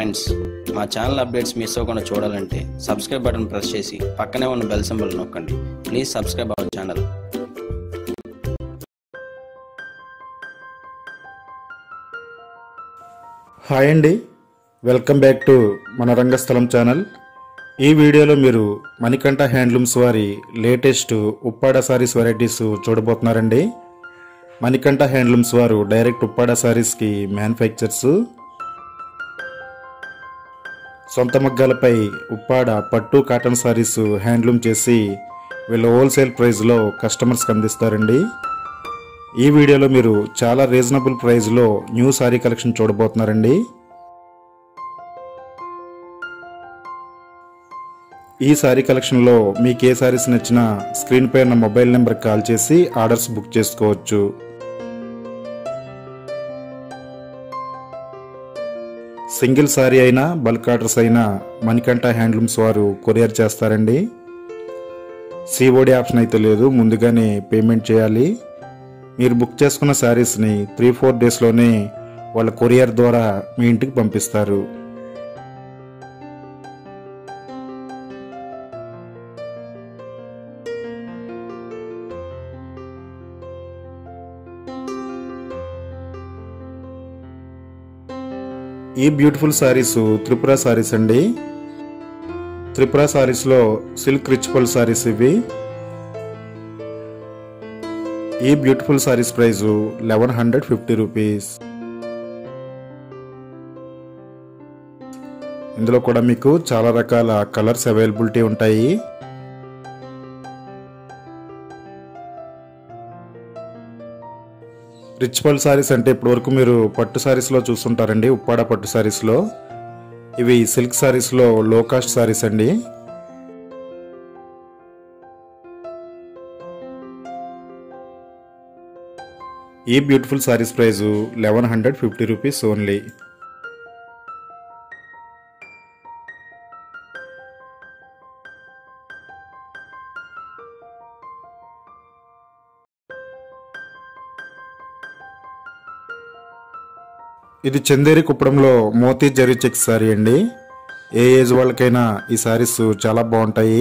friends మా channel updates miss అవ్వకుండా చూడాలంటే సబ్స్క్రైబ్ బటన్ ప్రెస్ చేసి పక్కనే ఉన్న బెల్ సింబల్ నొక్కండి please subscribe our channel hi అండి వెల్కమ్ బ్యాక్ టు మన రంగస్థలం ఛానల్ ఈ వీడియోలో మీరు మణికంఠ హ్యాండ్లూమ్స్ వారి లేటెస్ట్ ఉప్పాడ సారీస్ వెరైటీస్ చూడబోతున్నారండి మణికంఠ హ్యాండ్లూమ్స్ వారు డైరెక్ట్ ఉప్పాడ సారీస్కి మ్యానుఫ్యాక్చర్స్ సొంత మగ్గాలపై ఉప్పాడ పట్టు కాటన్ సారీస్ హ్యాండ్లూమ్ చేసి వీళ్ళు హోల్సేల్ ప్రైస్లో కస్టమర్స్కి అందిస్తారండి ఈ వీడియోలో మీరు చాలా రీజనబుల్ ప్రైస్లో న్యూ సారీ కలెక్షన్ చూడబోతున్నారండి ఈ సారీ కలెక్షన్లో మీకు ఏ సారీస్ నచ్చినా స్క్రీన్ పై ఉన్న మొబైల్ నెంబర్ కాల్ చేసి ఆర్డర్స్ బుక్ చేసుకోవచ్చు సింగిల్ సారీ అయినా బల్క్ ఆర్డర్స్ అయినా మణికంఠ హ్యాండ్లూమ్స్ వారు కొరియర్ చేస్తారండి సిఓడి ఆప్షన్ అయితే లేదు ముందుగానే పేమెంట్ చేయాలి మీరు బుక్ చేసుకున్న శారీస్ని త్రీ ఫోర్ డేస్లోనే వాళ్ళ కొరియర్ ద్వారా మీ ఇంటికి పంపిస్తారు ఈ బ్యూటిఫుల్ శారీస్ త్రిపుర శారీస్ అండి త్రిపుర శారీస్లో సిల్క్ రిచ్పల్ శారీస్ ఇవి ఈ beautiful saris price eleven hundred fifty rupees ఇందులో కూడా మీకు చాలా రకాల కలర్స్ అవైలబిలిటీ ఉంటాయి రిచ్పల్ సారీస్ అంటే ఇప్పటివరకు మీరు పట్టు సారీస్లో చూస్తుంటారండి ఉప్పాడ పట్టు సారీస్లో ఇవి సిల్క్ సారీస్లో లో కాస్ట్ సారీస్ అండి ఈ beautiful saris price eleven hundred fifty rupees only ఇది చందేరి కుప్పడంలో మోతీ జరీ చెక్ సారీ అండి ఏ ఏజ్ వాళ్ళకైనా ఈ సారీస్ చాలా బాగుంటాయి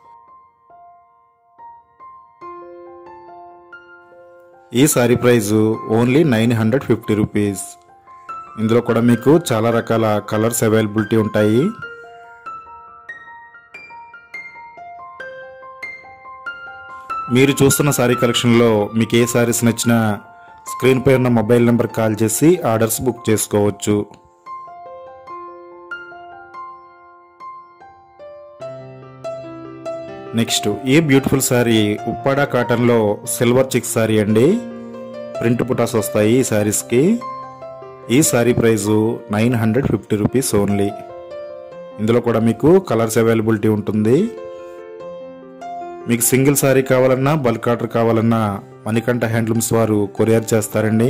ఈ sari price only nine hundred fifty rupees ఇందులో కూడా మీకు చాలా రకాల కలర్స్ అవైలబిలిటీ ఉంటాయి మీరు చూస్తున్న సారీ కలెక్షన్లో మీకు ఏ సారీస్ నచ్చినా స్క్రీన్ పై ఉన్న మొబైల్ నెంబర్ కాల్ చేసి ఆర్డర్స్ బుక్ చేసుకోవచ్చు నెక్స్ట్ ఈ బ్యూటిఫుల్ సారీ ఉప్పాడ కాటన్లో సిల్వర్ చిక్ సారీ అండి ప్రింట్ పుటాస్ వస్తాయి ఈ సారీస్కి ఈ sari price nine hundred fifty rupees only ఇందులో కూడా మీకు కలర్స్ అవైలబిలిటీ ఉంటుంది మీకు సింగిల్ సారీ కావాలన్నా బల్క్ ఆర్డర్ కావాలన్నా మణికంఠ హ్యాండ్లూమ్స్ వారు కొరియర్ చేస్తారండి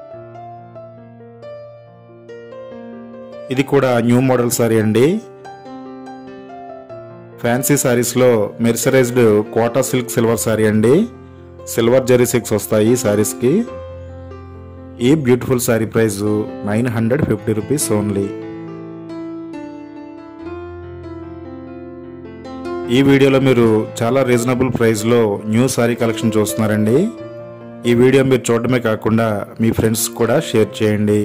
ఇది కూడా న్యూ మోడల్ సారీ అండి ఫ్యాన్సీ సారీస్లో mercerised Kota silk silver sari అండి సిల్వర్ జరీ సిక్స్ వస్తాయి ఈ సారీస్కి ఈ beautiful sari price nine hundred fifty rupees only ఈ వీడియోలో మీరు చాలా రీజనబుల్ ప్రైస్లో న్యూ సారీ కలెక్షన్ చూస్తున్నారండి ఈ వీడియో మీరు చూడడమే కాకుండా మీ ఫ్రెండ్స్ కూడా షేర్ చేయండి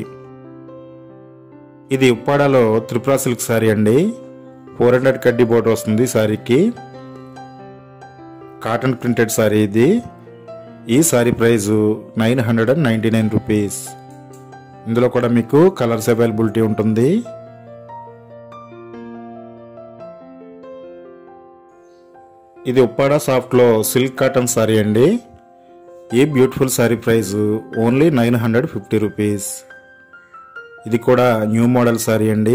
ఇది ఉప్పాడలో త్రిపుర సిల్క్ సారీ అండి ఫోర్ హండ్రెడ్ కడ్డీ బోర్డు వస్తుంది సారీకి కాటన్ ప్రింటెడ్ సారీ ఇది ఈ sari price nine hundred and ninety nine rupees ఇందులో కూడా మీకు కలర్స్ అవైలబిలిటీ ఉంటుంది ఇది ఉప్పాడ సాఫ్ట్లో సిల్క్ కాటన్ సారీ అండి ఈ beautiful sari price only nine hundred fifty rupees ఇది కూడా న్యూ మోడల్ సారీ అండి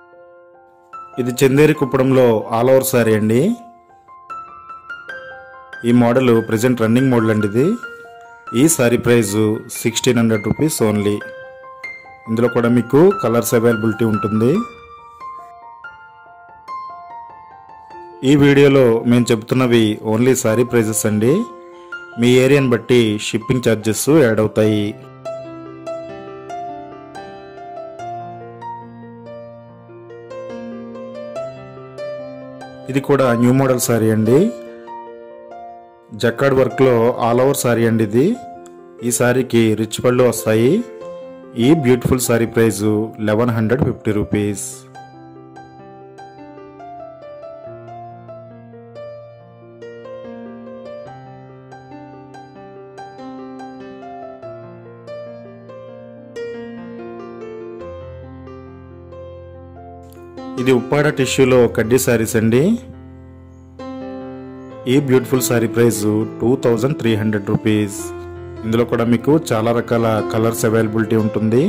ఇది చందేరి కుప్పడంలో ఆల్ ఓవర్ సారీ అండి ఈ మోడల్ ప్రజెంట్ రన్నింగ్ మోడల్ అండి ఇది ఈ sari price sixteen hundred rupees only ఇందులో కూడా మీకు కలర్స్ అవైలబిలిటీ ఉంటుంది ఈ వీడియోలో మేము చెబుతున్నవి ఓన్లీ సారీ ప్రైజెస్ అండి మీ ఏరియాని బట్టి షిప్పింగ్ ఛార్జెస్ యాడ్ అవుతాయి ఇది కూడా న్యూ మోడల్ సారీ అండి జక్కాడ్ వర్క్లో ఆల్ ఓవర్ సారీ అండి ఇది ఈ సారీకి రిచ్ పళ్ళు వస్తాయి ఈ beautiful sari price eleven hundred fifty rupees ఇది ఉప్పాడ టిష్యూలో కడ్డీ శారీస్ అండి ఈ beautiful sari price two thousand three hundred rupees ఇందులో కూడా మీకు చాలా రకాల కలర్స్ అవైలబిలిటీ ఉంటుంది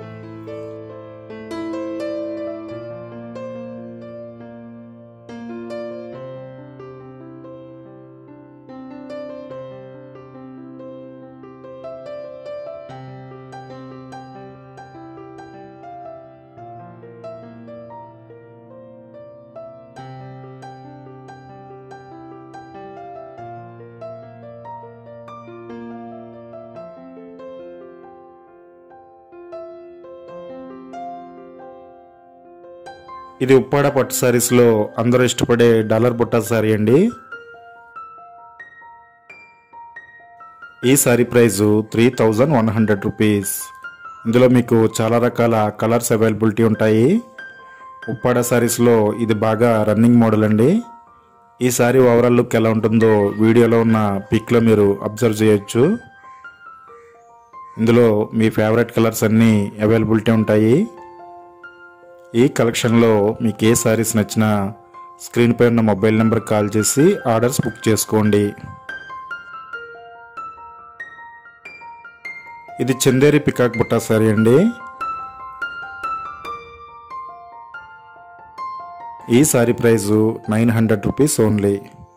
ఇది ఉప్పాడ పట్టు శారీస్లో అందరూ ఇష్టపడే డాలర్ బుట్ట శారీ అండి ఈ sari price three thousand one hundred rupees ఇందులో మీకు చాలా రకాల కలర్స్ అవైలబిలిటీ ఉంటాయి ఉప్పాడ శారీస్లో ఇది బాగా రన్నింగ్ మోడల్ అండి ఈ శారీ ఓవరాల్ లుక్ ఎలా ఉంటుందో వీడియోలో ఉన్న పిక్లో మీరు అబ్జర్వ్ చేయొచ్చు ఇందులో మీ ఫేవరెట్ కలర్స్ అన్నీ అవైలబిలిటీ ఉంటాయి ఈ కలెక్షన్లో మీకు ఏ సారీస్ నచ్చినా స్క్రీన్పై ఉన్న మొబైల్ నెంబర్ కాల్ చేసి ఆర్డర్స్ బుక్ చేసుకోండి ఇది చందేరి పికాక్ బుట్టా సారీ అండి ఈ sari price nine hundred rupees only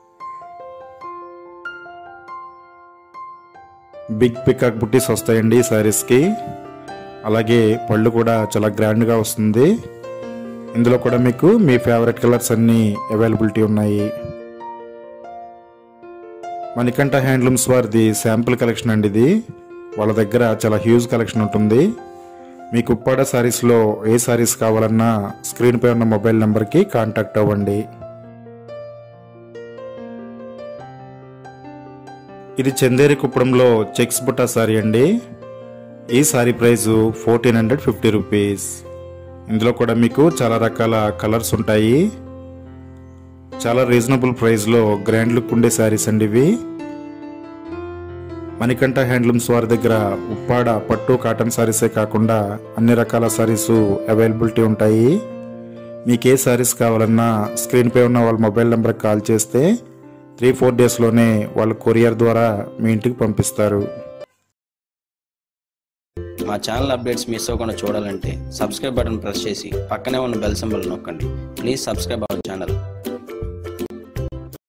big peacock బుట్టీస్ వస్తాయండి ఈ సారీస్కి అలాగే పళ్ళు కూడా చాలా గ్రాండ్గా వస్తుంది ఇందులో కూడా మీకు మీ ఫేవరెట్ కలర్స్ అన్నీ అవైలబిలిటీ ఉన్నాయి మణికంఠ హ్యాండ్లూమ్స్ వారిది శాంపుల్ కలెక్షన్ అండి ఇది వాళ్ళ దగ్గర చాలా హ్యూజ్ కలెక్షన్ ఉంటుంది మీకు ఉప్పాడ సారీస్లో ఏ సారీస్ కావాలన్నా స్క్రీన్పై ఉన్న మొబైల్ నెంబర్కి కాంటాక్ట్ అవ్వండి ఇది చందేరి కుప్పడంలో చెక్స్ బుట్టా సారీ అండి ఈ sari price fourteen hundred fifty rupees ఇందులో కూడా మీకు చాలా రకాల కలర్స్ ఉంటాయి చాలా రీజనబుల్ ప్రైస్లో గ్రాండ్ లుక్ ఉండే శారీస్ అండి ఇవి మణికంఠ హ్యాండ్లూమ్స్ వారి దగ్గర ఉప్పాడ పట్టు కాటన్ శారీసే కాకుండా అన్ని రకాల శారీస్ అవైలబిలిటీ ఉంటాయి మీకు ఏ శారీస్ కావాలన్నా స్క్రీన్పై ఉన్న వాళ్ళ మొబైల్ నెంబర్కి కాల్ చేస్తే త్రీ ఫోర్ డేస్లోనే వాళ్ళు కొరియర్ ద్వారా మీ ఇంటికి పంపిస్తారు మా ఛానల్ అప్డేట్స్ మిస్ అవ్వకుండా చూడాలంటే సబ్స్క్రైబ్ బటన్ ప్రెస్ చేసి పక్కనే ఉన్న బెల్ సింబల్ నొక్కండి ప్లీజ్ సబ్స్క్రైబ్ అవర్ ఛానల్